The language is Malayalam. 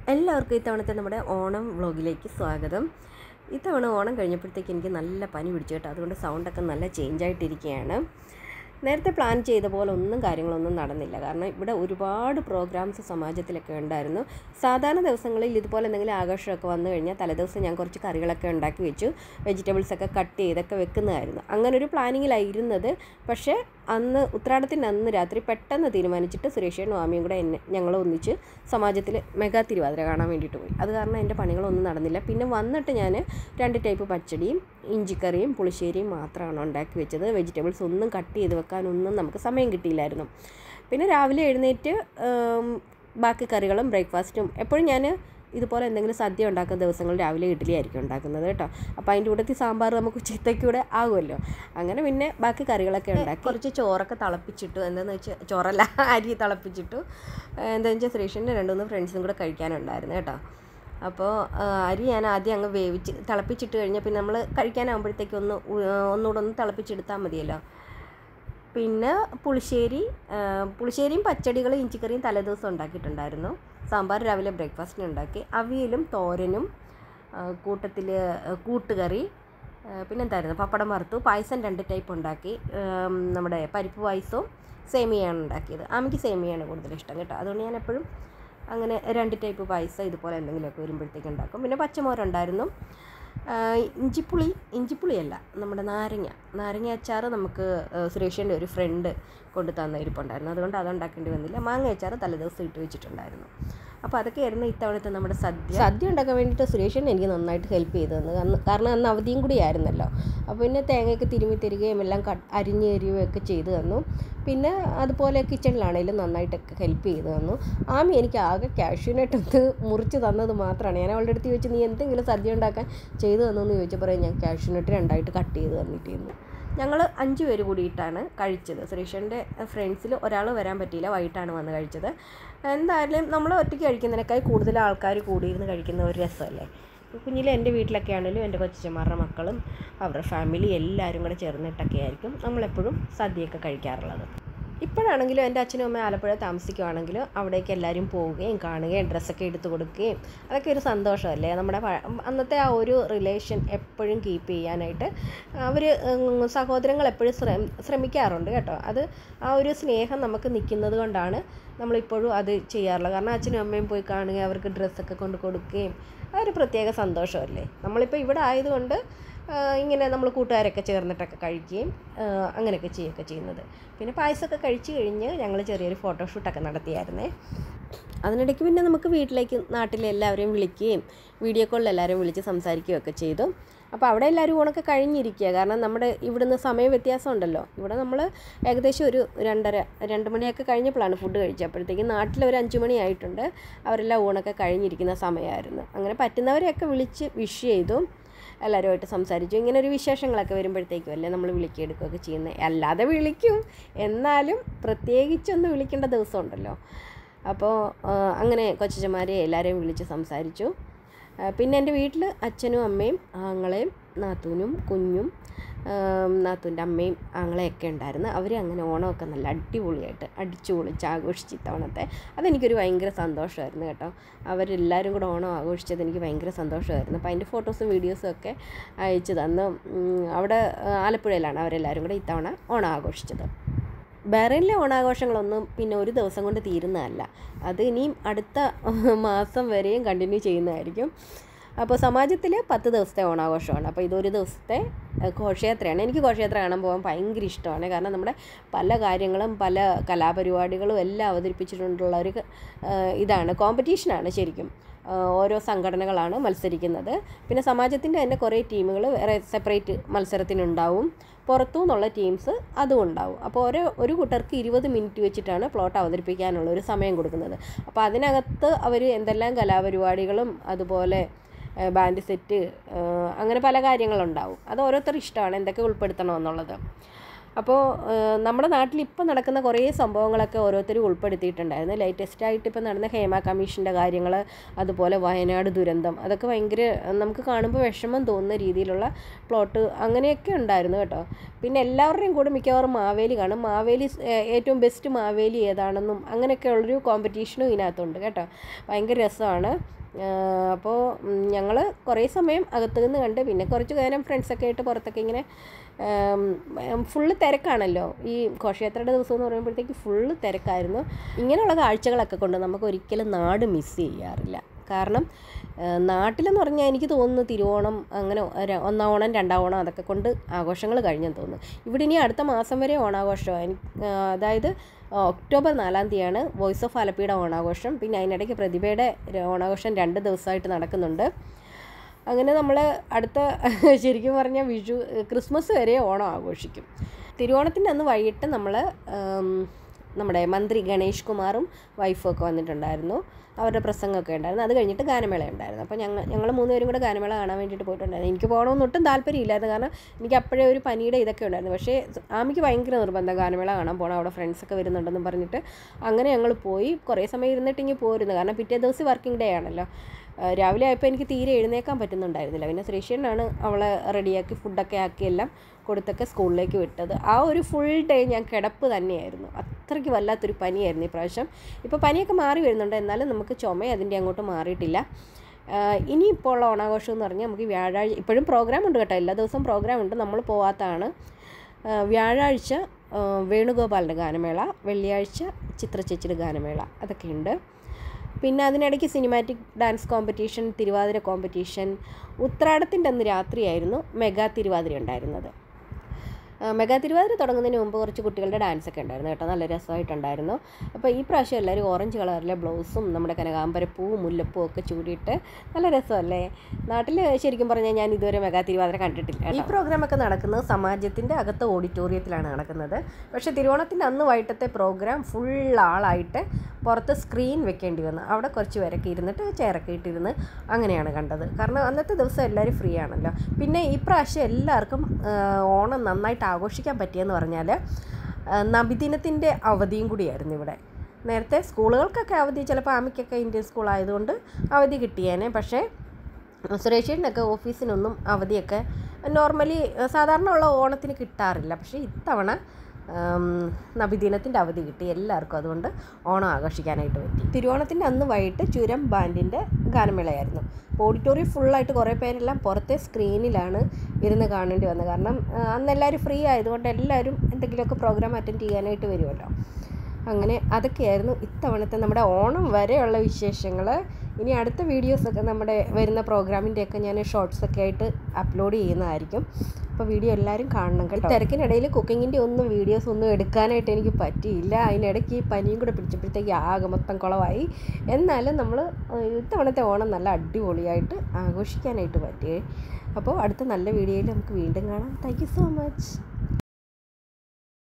എല്ലാവർക്കും ഇത്തവണത്തെ നമ്മുടെ ഓണം വ്ളോഗിലേക്ക് സ്വാഗതം ഇത്തവണ ഓണം കഴിഞ്ഞപ്പോഴത്തേക്ക് എനിക്ക് നല്ല പനി പിടിച്ചു കേട്ടോ അതുകൊണ്ട് സൗണ്ടൊക്കെ നല്ല ചേഞ്ച് ആയിട്ടിരിക്കുകയാണ് നേരത്തെ പ്ലാൻ ചെയ്ത പോലെ ഒന്നും കാര്യങ്ങളൊന്നും നടന്നില്ല കാരണം ഇവിടെ ഒരുപാട് പ്രോഗ്രാംസ് സമാജത്തിലൊക്കെ ഉണ്ടായിരുന്നു സാധാരണ ദിവസങ്ങളിൽ ഇതുപോലെ എന്തെങ്കിലും ആഘോഷമൊക്കെ വന്നു കഴിഞ്ഞാൽ തലേദിവസം ഞാൻ കുറച്ച് കറികളൊക്കെ ഉണ്ടാക്കി വെച്ചു വെജിറ്റബിൾസ് ഒക്കെ കട്ട് ചെയ്തൊക്കെ വെക്കുന്നതായിരുന്നു അങ്ങനെ ഒരു പ്ലാനിങ്ങിലായിരുന്നത് പക്ഷേ അന്ന് ഉത്രാടത്തിൻ്റെ അന്ന് രാത്രി പെട്ടെന്ന് തീരുമാനിച്ചിട്ട് സുരേഷനും മാമിയും കൂടെ എന്നെ ഞങ്ങൾ ഒന്നിച്ച് സമാജത്തിൽ മെഗാ തിരുവാതിര കാണാൻ വേണ്ടിയിട്ട് പോയി അത് കാരണം എൻ്റെ പണികളൊന്നും നടന്നില്ല പിന്നെ വന്നിട്ട് ഞാൻ രണ്ട് ടൈപ്പ് പച്ചടിയും ഇഞ്ചിക്കറിയും പുളിശ്ശേരിയും മാത്രമാണ് ഉണ്ടാക്കി വെച്ചത് വെജിറ്റബിൾസ് ഒന്നും കട്ട് ചെയ്ത് വെക്കാനൊന്നും നമുക്ക് സമയം കിട്ടിയില്ലായിരുന്നു പിന്നെ രാവിലെ എഴുന്നേറ്റ് ഉം, ബാക്കി കറികളും ബ്രേക്ക്ഫാസ്റ്റും എപ്പോഴും ഞാൻ ഇതുപോലെ എന്തെങ്കിലും സദ്യ ഉണ്ടാക്കുന്ന ദിവസങ്ങൾ രാവിലെ ഇഡ്ഡലി ആയിരിക്കും ഉണ്ടാക്കുന്നത് കേട്ടോ അപ്പോൾ അതിൻ്റെ കൂട്ടത്തിൽ സാമ്പാർ നമുക്ക് ഉച്ചത്തേക്കൂടെ ആകുമല്ലോ അങ്ങനെ പിന്നെ ബാക്കി കറികളൊക്കെ ഉണ്ടാക്കി കുറച്ച് ചോറൊക്കെ തിളപ്പിച്ചിട്ടു എന്താണെന്ന് വെച്ചാൽ ചോറല്ല അരി തിളപ്പിച്ചിട്ടു എന്താണെന്ന് വെച്ചാൽ ശ്രീഷൻ്റെ രണ്ട് മൂന്ന് ഫ്രണ്ട്സും കൂടെ കഴിക്കാനുണ്ടായിരുന്നു കേട്ടോ അപ്പോൾ ആ, അരി ഞാൻ ആദ്യം അങ്ങ് വേവിച്ച് തിളപ്പിച്ചിട്ട് കഴിഞ്ഞാൽ പിന്നെ നമ്മൾ കഴിക്കാനാകുമ്പോഴത്തേക്ക് ഒന്ന് ഉ- ഒന്നുകൂടെ ഒന്ന് തിളപ്പിച്ചെടുത്താൽ മതിയല്ലോ പിന്നെ പുളിശ്ശേരി ആ, പുളിശ്ശേരിയും പച്ചടികളും ഇഞ്ചിക്കറിയും തലേദിവസം ഉണ്ടാക്കിയിട്ടുണ്ടായിരുന്നു സാമ്പാർ രാവിലെ ബ്രേക്ക്ഫാസ്റ്റിന് ഉണ്ടാക്കി അവിയലും തോരനും കൂട്ടത്തിൽ കൂട്ടുകറി ആ, പിന്നെന്തായിരുന്നു പപ്പടം വറുത്തു പായസം രണ്ട് ടൈപ്പ് ഉണ്ടാക്കി ഉം, നമ്മുടെ പരിപ്പ് പായസവും സേമിയയാണ് ഉണ്ടാക്കിയത് ആമിക്ക് സേമിയയാണ് കൂടുതൽ ഇഷ്ടം കേട്ടോ അതുകൊണ്ട് ഞാൻ എപ്പോഴും അങ്ങനെ രണ്ട് ടൈപ്പ് പായസം ഇതുപോലെ എന്തെങ്കിലുമൊക്കെ വരുമ്പോഴത്തേക്ക് ഉണ്ടാക്കും പിന്നെ പച്ചമോരുണ്ടായിരുന്നു ആ, ഇഞ്ചിപ്പുളി ഇഞ്ചിപ്പുളിയല്ല നമ്മുടെ നാരങ്ങ നാരങ്ങ അച്ചാർ നമുക്ക് ആ, സുരേഷിൻ്റെ ഒരു ഫ്രണ്ട് കൊണ്ട് തന്ന ഇരിപ്പുണ്ടായിരുന്നു അതുകൊണ്ട് അത് ഉണ്ടാക്കേണ്ടി വന്നില്ല മാങ്ങ അച്ചാർ തലേദിവസം ഇട്ട് വെച്ചിട്ടുണ്ടായിരുന്നു അപ്പോൾ അതൊക്കെയായിരുന്നു ഇത്തവണത്തെ നമ്മുടെ സദ്യ സദ്യ ഉണ്ടാക്കാൻ വേണ്ടിയിട്ട് സുരേഷൻ എനിക്ക് നന്നായിട്ട് ഹെൽപ്പ് ചെയ്തു തന്നു കാരണം കാരണം അന്ന് അവധിയും കൂടി ആയിരുന്നല്ലോ അപ്പോൾ പിന്നെ തേങ്ങയൊക്കെ തിരുമ്മി തരികയും എല്ലാം കട്ട് അരിഞ്ഞ് തരികയൊക്കെ ചെയ്തു തന്നു പിന്നെ അതുപോലെ കിച്ചണിലാണെങ്കിലും നന്നായിട്ടൊക്കെ ഹെൽപ്പ് ചെയ്തു തന്നു ആമി എനിക്ക് ആകെ കാഷ്യൂനട്ടൊന്ന് മുറിച്ച് തന്നത് മാത്രമാണ് ഞാൻ അവളുടെ അടുത്ത് ചോദിച്ചു നീ എന്തെങ്കിലും സദ്യ ഉണ്ടാക്കാൻ ചെയ്തു തന്നെന്ന് ചോദിച്ചപ്പോൾ ഞാൻ കാഷ്യൂനട്ട് രണ്ടായിട്ട് കട്ട് ചെയ്ത് തന്നിട്ടിരുന്നു ഞങ്ങൾ അഞ്ച് പേര് കൂടിയിട്ടാണ് കഴിച്ചത് സുരേഷൻ്റെ ഫ്രണ്ട്സിൽ ഒരാൾ വരാൻ പറ്റിയില്ല വൈകിട്ടാണ് വന്ന് കഴിച്ചത് എന്തായാലും നമ്മൾ ഒറ്റയ്ക്ക് കഴിക്കുന്നതിനേക്കാൾ കൂടുതൽ ആൾക്കാർ കൂടിയിരുന്ന് കഴിക്കുന്ന ഒരു രസമല്ലേ കുഞ്ഞിലെ എൻ്റെ വീട്ടിലൊക്കെ ആണെങ്കിലും എൻ്റെ കൊച്ചന്മാരുടെ മക്കളും അവരുടെ ഫാമിലി എല്ലാവരും കൂടെ ചേർന്നിട്ടൊക്കെ ആയിരിക്കും നമ്മളെപ്പോഴും സദ്യയൊക്കെ കഴിക്കാറുള്ളത് ഇപ്പോഴാണെങ്കിലും എൻ്റെ അച്ഛനും അമ്മയും ആലപ്പുഴ താമസിക്കുവാണെങ്കിലും അവിടേക്ക് എല്ലാവരും പോവുകയും കാണുകയും ഡ്രസ്സൊക്കെ എടുത്ത് കൊടുക്കുകയും അതൊക്കെ ഒരു സന്തോഷമല്ലേ നമ്മുടെ പ- അന്നത്തെ ആ ഒരു റിലേഷൻ എപ്പോഴും കീപ്പ് ചെയ്യാനായിട്ട് അവർ സഹോദരങ്ങൾ എപ്പോഴും ശ്രമ ശ്രമിക്കാറുണ്ട് കേട്ടോ അത് ആ ഒരു സ്നേഹം നമുക്ക് നിൽക്കുന്നത് കൊണ്ടാണ് നമ്മളിപ്പോഴും അത് ചെയ്യാറുള്ളത് കാരണം അച്ഛനും അമ്മയും പോയി കാണുകയും അവർക്ക് ഡ്രസ്സൊക്കെ കൊണ്ട് കൊടുക്കുകയും ആ ഒരു പ്രത്യേക സന്തോഷമല്ലേ നമ്മളിപ്പോൾ ഇവിടെ ആയതുകൊണ്ട് ആ, ഇങ്ങനെ നമ്മൾ കൂട്ടുകാരൊക്കെ ചേർന്നിട്ടൊക്കെ കഴിക്കുകയും ആ, അങ്ങനെയൊക്കെ ചെയ്യുകയൊക്കെ ചെയ്യുന്നത് പിന്നെ പായസമൊക്കെ കഴിച്ച് കഴിഞ്ഞ് ഞങ്ങൾ ചെറിയൊരു ഫോട്ടോഷൂട്ടൊക്കെ നടത്തിയായിരുന്നേ അതിനിടയ്ക്ക് പിന്നെ നമുക്ക് വീട്ടിലേക്ക് നാട്ടിലെ എല്ലാവരെയും വിളിക്കുകയും വീഡിയോ കോളിൽ എല്ലാവരെയും വിളിച്ച് സംസാരിക്കുകയൊക്കെ ചെയ്തു അപ്പോൾ അവിടെ എല്ലാവരും ഊണൊക്കെ കഴിഞ്ഞിരിക്കുക കാരണം നമ്മുടെ ഇവിടുന്ന് സമയ വ്യത്യാസം ഉണ്ടല്ലോ ഇവിടെ നമ്മൾ ഏകദേശം ഒരു രണ്ടര രണ്ട് മണിയൊക്കെ കഴിഞ്ഞപ്പോഴാണ് ഫുഡ് കഴിച്ചത് അപ്പോഴത്തേക്കും നാട്ടിൽ ഒരു അഞ്ച് മണി ആയിട്ടുണ്ട് അവരെല്ലാം ഊണൊക്കെ കഴിഞ്ഞിരിക്കുന്ന സമയമായിരുന്നു അങ്ങനെ പറ്റുന്നവരെയൊക്കെ വിളിച്ച് വിഷ് ചെയ്തു എല്ലാവരുമായിട്ട് സംസാരിച്ചു ഇങ്ങനെ ഒരു വിശേഷങ്ങളൊക്കെ വരുമ്പോഴത്തേക്കും അല്ലേ നമ്മൾ വിളിക്കെടുക്കുകയൊക്കെ ചെയ്യുന്നത് അല്ലാതെ വിളിക്കും എന്നാലും പ്രത്യേകിച്ചൊന്ന് വിളിക്കേണ്ട ദിവസം ഉണ്ടല്ലോ അപ്പോൾ ആ, അങ്ങനെ കൊച്ചച്ചന്മാരെ എല്ലാവരെയും വിളിച്ച് സംസാരിച്ചു ആ, പിന്നെ എൻ്റെ വീട്ടിൽ അച്ഛനും അമ്മയും ആങ്ങളെയും നാത്തൂനും കുഞ്ഞും ആം, നാത്തൂൻ്റെ അമ്മയും ആങ്ങളെയൊക്കെ ഉണ്ടായിരുന്നു അവർ അങ്ങനെ ഓണമൊക്കെ നല്ല അടിപൊളിയായിട്ട് അടിച്ചു പൊളിച്ച് ആഘോഷിച്ച് ഇത്തവണത്തെ അതെനിക്കൊരു ഭയങ്കര സന്തോഷമായിരുന്നു കേട്ടോ അവരെല്ലാവരും കൂടെ ഓണം ആഘോഷിച്ചത് എനിക്ക് ഭയങ്കര സന്തോഷമായിരുന്നു അപ്പോൾ അതിൻ്റെ ഫോട്ടോസും വീഡിയോസും ഒക്കെ അയച്ചു തന്നു ഉം, അവിടെ ആ, ആലപ്പുഴയിലാണ് അവരെല്ലാവരും കൂടെ ഇത്തവണ ഓണം ആഘോഷിച്ചത് ബഹ്റൈനിലെ ഓണാഘോഷങ്ങളൊന്നും പിന്നെ ഒരു ദിവസം കൊണ്ട് തീരുന്നതല്ല അത് ഇനിയും അടുത്ത മാസം വരെയും കണ്ടിന്യൂ ചെയ്യുന്നതായിരിക്കും അപ്പോൾ സമാജത്തിൽ പത്ത് ദിവസത്തെ ഓണാഘോഷമാണ് അപ്പോൾ ഇതൊരു ദിവസത്തെ ഏഹ്, ഘോഷയാത്രയാണ് എനിക്ക് ഘോഷയാത്ര കാണാൻ പോകാൻ ഭയങ്കര ഇഷ്ടമാണ് കാരണം നമ്മുടെ പല കാര്യങ്ങളും പല കലാപരിപാടികളും എല്ലാം അവതരിപ്പിച്ചിട്ടുള്ള ഒരു ഏഹ്, ഇതാണ് കോമ്പറ്റീഷനാണ് ശരിക്കും ഏഹ്, ഓരോ സംഘടനകളാണ് മത്സരിക്കുന്നത് പിന്നെ സമാജത്തിൻ്റെ തന്നെ കുറേ ടീമുകൾ വേറെ സെപ്പറേറ്റ് മത്സരത്തിനുണ്ടാവും പുറത്തു നിന്നുള്ള ടീംസ് അതും ഉണ്ടാവും അപ്പോൾ ഓരോ ഒരു കൂട്ടർക്ക് ഇരുപത് മിനിറ്റ് വെച്ചിട്ടാണ് പ്ലോട്ട് അവതരിപ്പിക്കാനുള്ള ഒരു സമയം കൊടുക്കുന്നത് അപ്പോൾ അതിനകത്ത് അവർ എന്തെല്ലാം കലാപരിപാടികളും അതുപോലെ ഏഹ്, ബാൻഡ് സെറ്റ് ഏഹ്, അങ്ങനെ പല കാര്യങ്ങളുണ്ടാവും അത് ഓരോരുത്തർ ഇഷ്ടമാണ് എന്തൊക്കെ ഉൾപ്പെടുത്തണമെന്നുള്ളത് അപ്പോൾ ഏഹ്, നമ്മുടെ നാട്ടിൽ ഇപ്പോൾ നടക്കുന്ന കുറേ സംഭവങ്ങളൊക്കെ ഓരോരുത്തരും ഉൾപ്പെടുത്തിയിട്ടുണ്ടായിരുന്നു ലേറ്റസ്റ്റ് ആയിട്ട് ഇപ്പോൾ നടന്ന ഹേമ കമ്മീഷൻ്റെ കാര്യങ്ങൾ അതുപോലെ വയനാട് ദുരന്തം അതൊക്കെ ഭയങ്കര നമുക്ക് കാണുമ്പോൾ വിഷമം തോന്നുന്ന രീതിയിലുള്ള പ്ലോട്ട് അങ്ങനെയൊക്കെ ഉണ്ടായിരുന്നു കേട്ടോ പിന്നെ എല്ലാവരുടെയും കൂടെ മിക്കവാറും മാവേലി കാണും മാവേലി സ്- ഏ- ഏറ്റവും ബെസ്റ്റ് മാവേലി ഏതാണെന്നും അങ്ങനെയൊക്കെ ഉള്ളൊരു കോമ്പറ്റീഷനും ഇതിനകത്തുണ്ട് കേട്ടോ ഭയങ്കര രസമാണ് അപ്പോൾ ഞങ്ങൾ കുറേ സമയം അകത്ത് നിന്ന് കണ്ട് പിന്നെ കുറച്ച് നേരം ഫ്രണ്ട്സൊക്കെ ആയിട്ട് പുറത്തൊക്കെ ഇങ്ങനെ ഫുള്ള് തിരക്കാണല്ലോ ഈ ഘോഷയാത്രയുടെ ദിവസം എന്ന് പറയുമ്പോഴത്തേക്ക് ഫുള്ള് തിരക്കായിരുന്നു ഇങ്ങനെയുള്ള കാഴ്ചകളൊക്കെ കൊണ്ട് നമുക്ക് ഒരിക്കലും നാട് മിസ് ചെയ്യാറില്ല കാരണം നാട്ടിലെന്ന് പറഞ്ഞാൽ എനിക്ക് തോന്നുന്നു തിരുവോണം അങ്ങനെ ഒരു ഒന്നാം ഓണം രണ്ടാം ഓണം അതൊക്കെ കൊണ്ട് ആഘോഷങ്ങൾ കഴിഞ്ഞെന്ന് തോന്നുന്നു ഇവിടെ ഇനി അടുത്ത മാസം വരെ ഓണാഘോഷമാണ് എനിക്ക് അതായത് ഒക്ടോബർ നാലാം തീയതിയാണ് വോയിസ് ഓഫ് ആലപ്പിയുടെ ഓണാഘോഷം പിന്നെ അതിനിടയ്ക്ക് പ്രതിഭയുടെ ഓണാഘോഷം രണ്ട് ദിവസമായിട്ട് നടക്കുന്നുണ്ട് അങ്ങനെ നമ്മൾ അടുത്ത ശരിക്കും പറഞ്ഞാൽ വിഷു ക്രിസ്മസ് വരെ ഓണം ആഘോഷിക്കും തിരുവോണത്തിൻ്റെ അന്ന് വൈകിട്ട് നമ്മൾ നമ്മുടെ മന്ത്രി ഗണേഷ് കുമാറും വൈഫും ഒക്കെ വന്നിട്ടുണ്ടായിരുന്നു അവരുടെ പ്രസംഗമൊക്കെ ഉണ്ടായിരുന്നു അത് കഴിഞ്ഞിട്ട് ഗാനമേള ഉണ്ടായിരുന്നു അപ്പോൾ ഞങ്ങൾ ഞങ്ങൾ മൂന്നുപേരും കൂടെ ഗാനമേള കാണാൻ വേണ്ടിയിട്ട് പോയിട്ടുണ്ടായിരുന്നു എനിക്ക് പോകണമെന്ന് ഒട്ടും താല്പര്യമില്ലായിരുന്നു കാരണം എനിക്ക് അപ്പോഴേ ഒരു പനിയുടെ ഇതൊക്കെ ഉണ്ടായിരുന്നു പക്ഷേ ആമിക്ക് ഭയങ്കര നിർബന്ധം ഗാനമേള കാണാൻ പോകണം അവിടെ ഫ്രണ്ട്സൊക്കെ വരുന്നുണ്ടെന്ന് പറഞ്ഞിട്ട് അങ്ങനെ ഞങ്ങൾ പോയി കുറേ സമയം ഇരുന്നിട്ട് ഇങ്ങനെ പോരുന്നു കാരണം പിറ്റേ ദിവസം വർക്കിംഗ് ഡേ ആണല്ലോ രാവിലെ ആയപ്പോൾ എനിക്ക് തീരെ എഴുന്നേക്കാൻ പറ്റുന്നുണ്ടായിരുന്നില്ല പിന്നെ ശ്രീശേനാണ് അവളെ റെഡിയാക്കി ഫുഡൊക്കെ ആക്കി എല്ലാം കൊടുത്തൊക്കെ സ്കൂളിലേക്ക് വിട്ടത് ആ ഒരു ഫുൾ ഡേ ഞാൻ കിടപ്പ് തന്നെയായിരുന്നു അത്രയ്ക്ക് വല്ലാത്തൊരു പനിയായിരുന്നു ഈ പ്രാവശ്യം ഇപ്പോൾ പനിയൊക്കെ മാറി വരുന്നുണ്ട് എന്നാലും നമുക്ക് ചുമ അതിൻ്റെ അങ്ങോട്ട് മാറിയിട്ടില്ല ഇനിയിപ്പോൾ ഉള്ള ഓണാഘോഷം എന്ന് പറഞ്ഞാൽ നമുക്ക് വ്യാഴാഴ്ച ഇപ്പോഴും പ്രോഗ്രാം ഉണ്ട് കേട്ടോ എല്ലാ ദിവസവും പ്രോഗ്രാം ഉണ്ട് നമ്മൾ പോവാത്തതാണ് വ്യാഴാഴ്ച വേണുഗോപാലിൻ്റെ ഗാനമേള വെള്ളിയാഴ്ച ചിത്രചേച്ചിയുടെ ഗാനമേള അതൊക്കെയുണ്ട് പിന്നെ അതിനിടയ്ക്ക് cinematic dance competition Thiruvathira competition ഉത്രാടത്തിൻ്റെ അന്ന് രാത്രിയായിരുന്നു മെഗാ തിരുവാതിര ഉണ്ടായിരുന്നത് മെഗാ തിരുവാതിര തുടങ്ങുന്നതിന് മുമ്പ് കുറച്ച് കുട്ടികളുടെ ഡാൻസ് ഒക്കെ ഉണ്ടായിരുന്നു കേട്ടോ നല്ല രസമായിട്ടുണ്ടായിരുന്നു അപ്പോൾ ഈ പ്രാവശ്യം എല്ലാവരും ഓറഞ്ച് കളറിലെ ബ്ലൗസും നമ്മുടെ കനകാമ്പരപ്പൂവും മുല്ലപ്പൂ ഒക്കെ ചൂടിയിട്ട് നല്ല രസമല്ലേ നാട്ടിൽ ശരിക്കും പറഞ്ഞാൽ ഞാൻ ഇതുവരെ മെഗാ തിരുവാതിര കണ്ടിട്ടില്ല ഈ പ്രോഗ്രാമൊക്കെ നടക്കുന്നത് സമാജത്തിൻ്റെ അകത്ത് ഓഡിറ്റോറിയത്തിലാണ് നടക്കുന്നത് പക്ഷേ തിരുവോണത്തിൻ്റെ അന്ന് വൈകിട്ടത്തെ പ്രോഗ്രാം ഫുൾ ആളായിട്ട് പുറത്ത് സ്ക്രീൻ വെക്കേണ്ടി വന്നു അവിടെ കുറച്ച് പേരൊക്കെ ഇരുന്നിട്ട് ചെയറൊക്കെ ഇട്ടിരുന്ന് അങ്ങനെയാണ് കണ്ടത് കാരണം അന്നത്തെ ദിവസം എല്ലാവരും ഫ്രീ ആണല്ലോ പിന്നെ ഈ പ്രാവശ്യം എല്ലാവർക്കും ഓണം നന്നായിട്ട് ആഘോഷിക്കാൻ പറ്റിയെന്ന് പറഞ്ഞാൽ നബിദിനത്തിൻ്റെ അവധിയും കൂടിയായിരുന്നു ഇവിടെ നേരത്തെ സ്കൂളുകൾക്കൊക്കെ അവധി ചിലപ്പോൾ ആമിക്കൊക്കെ ഇന്ത്യൻ സ്കൂൾ ആയതുകൊണ്ട് അവധി കിട്ടിയേനെ പക്ഷേ സുരേഷേട്ടനൊക്കെ ഓഫീസിനൊന്നും അവധിയൊക്കെ നോർമലി സാധാരണ ഉള്ള ഓണത്തിന് കിട്ടാറില്ല പക്ഷേ ഇത്തവണ നബിദിനത്തിൻ്റെ അവധി കിട്ടി എല്ലാവർക്കും അതുകൊണ്ട് ഓണം ആഘോഷിക്കാനായിട്ട് പറ്റി തിരുവോണത്തിൻ്റെ അന്ന് വൈകിട്ട് ചുരം ബാൻഡിൻ്റെ ഗാനമേളയായിരുന്നു ഓഡിറ്റോറിയം ഫുള്ളായിട്ട് കുറേ പേരെല്ലാം പുറത്തെ സ്ക്രീനിലാണ് ഇരുന്ന് കാണേണ്ടി വന്നത് കാരണം അന്ന് എല്ലാവരും ഫ്രീ ആയതുകൊണ്ട് എല്ലാവരും എന്തെങ്കിലുമൊക്കെ പ്രോഗ്രാം അറ്റൻഡ് ചെയ്യാനായിട്ട് വരുമല്ലോ അങ്ങനെ അതൊക്കെയായിരുന്നു ഇത്തവണത്തെ നമ്മുടെ ഓണം വരെയുള്ള വിശേഷങ്ങൾ ഇനി അടുത്ത വീഡിയോസൊക്കെ നമ്മുടെ വരുന്ന പ്രോഗ്രാമിൻ്റെയൊക്കെ ഞാൻ ഷോർട്സൊക്കെ ആയിട്ട് അപ്ലോഡ് ചെയ്യുന്നതായിരിക്കും അപ്പോൾ വീഡിയോ എല്ലാവരും കാണണം കേട്ടോ തിരക്കിനിടയിൽ കുക്കിങ്ങിൻ്റെ ഒന്നും വീഡിയോസ് ഒന്നും എടുക്കാനായിട്ട് എനിക്ക് പറ്റിയില്ല അതിനിടയ്ക്ക് ഈ പനിയും കൂടെ പിടിച്ചപ്പോഴത്തേക്ക് ആകെ മൊത്തം കുളമായി എന്നാലും നമ്മൾ ഇത്തവണത്തെ ഓണം നല്ല അടിപൊളിയായിട്ട് ആഘോഷിക്കാനായിട്ട് പറ്റിയേ അപ്പോൾ അടുത്ത നല്ല വീഡിയോയിൽ നമുക്ക് വീണ്ടും കാണാം താങ്ക് സോ മച്ച്